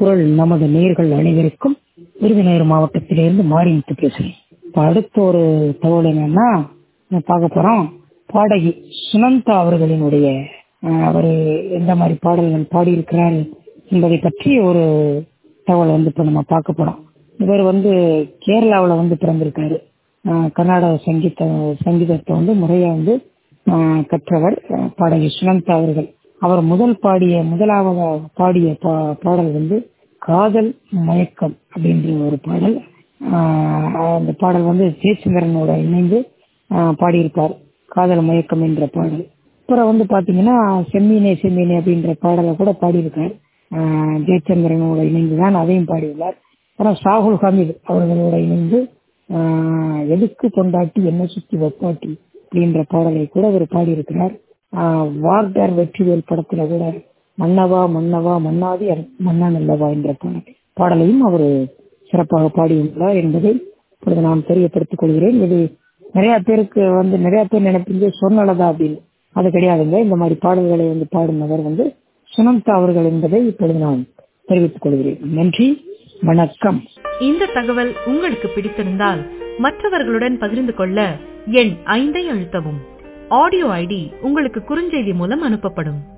குரல் நமது நேர்கள் அனைவருக்கும் விருதுநகர் மாவட்டத்திலிருந்து மாறிமுத்து பேசுறேன் இப்ப அடுத்த ஒரு தகவல் என்னன்னா நம்ம பார்க்க போறோம் பாடகி சுனந்தா அவர்களினுடைய அஹ், அவர் எந்த மாதிரி பாடல்கள் பாடியிருக்கிறார் என்பதை பற்றி ஒரு தகவல் வந்து இப்ப நம்ம பார்க்க போறோம் இவர் வந்து கேரளாவில் வந்து பிறந்திருக்காரு அஹ், கர்நாடக சங்கீத சங்கீதத்தை வந்து முறையா வந்து அஹ், கற்றவர் அஹ், பாடகி சுனந்தா அவர்கள் அவர் முதல் பாடிய முதலாவது பாடிய பா- பாடல் வந்து காதல் மயக்கம் அப்படின்ற ஒரு பாடல் ஆஹ் அந்த பாடல் வந்து ஜெயச்சந்திரனோட இணைந்து ஆஹ் பாடியிருப்பார் காதல் மயக்கம் என்ற பாடல் அப்புறம் வந்து பாத்தீங்கன்னா செம்மீனே செம்மீனே அப்படின்ற பாடலை கூட பாடியிருக்கார் ஆஹ் ஜெயச்சந்திரனோட இணைந்து தான் அதையும் பாடியுள்ளார் அப்புறம் சாகுல் ஹமீது அவர்களோட இணைந்து ஆஹ் எதுக்கு கொண்டாட்டி என்ன சுத்தி வப்பாட்டி அப்படின்ற பாடலை கூட அவர் பாடியிருக்கிறார் ஆஹ் வார்டர் வெற்றிவேல் படத்துல கூட மன்னவா மன்னவா மன்னாதி அர்- மன்னன் அல்லவா என்ற பாடல் பாடலையும் அவர் சிறப்பாக பாடியுள்ளார் என்பதை இப்பொழுது நான் தெரியப்படுத்திக் கொள்கிறேன் இது நிறைய பேருக்கு வந்து நிறைய பேர் நினைப்பீங்க சொன்னலதா அப்படின்னு அது கிடையாதுங்க இந்த மாதிரி பாடல்களை வந்து பாடுனவர் வந்து சுனந்தா அவர்கள் என்பதை இப்பொழுது நான் தெரிவித்துக் கொள்கிறேன் நன்றி வணக்கம் இந்த தகவல் உங்களுக்கு பிடித்திருந்தால் மற்றவர்களுடன் பகிர்ந்து கொள்ள எண் ஐந்தை அழுத்தவும் ஆடியோ ஐடி உங்களுக்கு குறுஞ்செய்தி மூலம் அனுப்பப்படும்